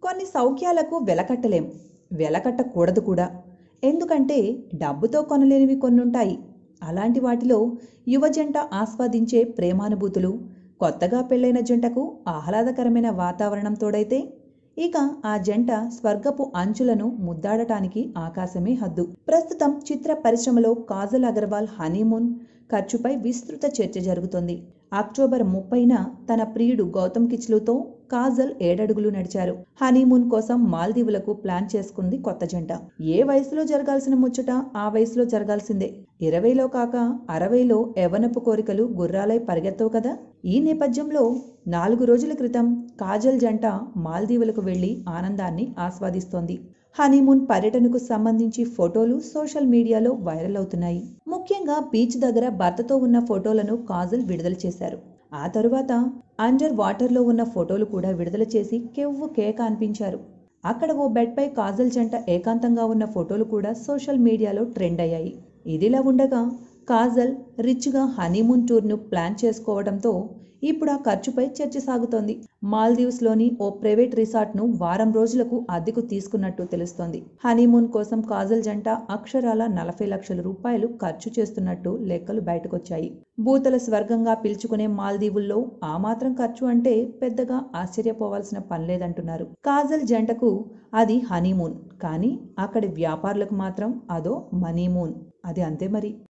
కొన్ని సౌఖ్యాలకు వెలకట్టలేం వెలకట్టకూడదు కూడా ఎందుకంటే డబ్బుతో కొనలేనివి కొన్నుంటాయి అలాంటి వాటిలో యువ జంట ఆస్వాదించే ప్రేమానుభూతులు కొత్తగా పెళ్ళైన జంటకు ఆహ్లాదకరమైన వాతావరణం తోడైతే ఇక ఆ జంట స్వర్గపు అంచులను ముద్దాడటానికి ఆకాశమే హద్దు ప్రస్తుతం చిత్ర పరిశ్రమలో కాజల్ అగర్వాల్ హనీమూన్ ఖర్చుపై విస్తృత చర్చ జరుగుతోంది అక్టోబర్ ముప్పైన తన ప్రియుడు గౌతమ్ కిచ్లుతో కాజల్ ఏడడుగులు నడిచారు హనీమూన్ కోసం మాల్దీవులకు ప్లాన్ చేసుకుంది కొత్త జంట ఏ వయసులో జరగాల్సిన ముచ్చట ఆ వయసులో జరగాల్సిందే ఇరవైలో కాక అరవైలో యవనపు కోరికలు గుర్రాలై పరిగెత్తవు కదా ఈ నేపథ్యంలో నాలుగు రోజుల క్రితం కాజల్ జంట మాల్దీవులకు వెళ్లి ఆనందాన్ని ఆస్వాదిస్తోంది హనీమూన్ పర్యటనకు సంబంధించి ఫోటోలు సోషల్ మీడియాలో వైరల్ అవుతున్నాయి ముఖ్యంగా బీచ్ దగ్గర భర్తతో ఉన్న ఫోటోలను కాజల్ విడుదల చేశారు ఆ తరువాత అండర్ వాటర్లో ఉన్న ఫోటోలు కూడా విడుదల చేసి కెవ్వు కేక అనిపించారు అక్కడ ఓ బెడ్పై కాజల్ జంట ఏకాంతంగా ఉన్న ఫోటోలు కూడా సోషల్ మీడియాలో ట్రెండ్ అయ్యాయి ఇదిలా ఉండగా కాజల్ రిచ్గా హనీమూన్ టూర్ను ప్లాన్ చేసుకోవడంతో ఇప్పుడు ఆ ఖర్చుపై చర్చ సాగుతోంది మాల్దీవ్స్లోని ఓ ప్రైవేట్ రిసార్ట్ను వారం రోజులకు అద్దెకు తీసుకున్నట్టు తెలుస్తోంది హనీమూన్ కోసం కాజల్ జంట అక్షరాల నలభై లక్షల రూపాయలు ఖర్చు చేస్తున్నట్టు లెక్కలు బయటకొచ్చాయి భూతల స్వర్గంగా పిలుచుకునే మాల్దీవుల్లో ఆ మాత్రం ఖర్చు అంటే పెద్దగా ఆశ్చర్యపోవాల్సిన పనిలేదంటున్నారు కాజల్ జంటకు అది హనీమూన్ కానీ అక్కడి వ్యాపారులకు మాత్రం అదో మనీమూన్ అది అంతే మరి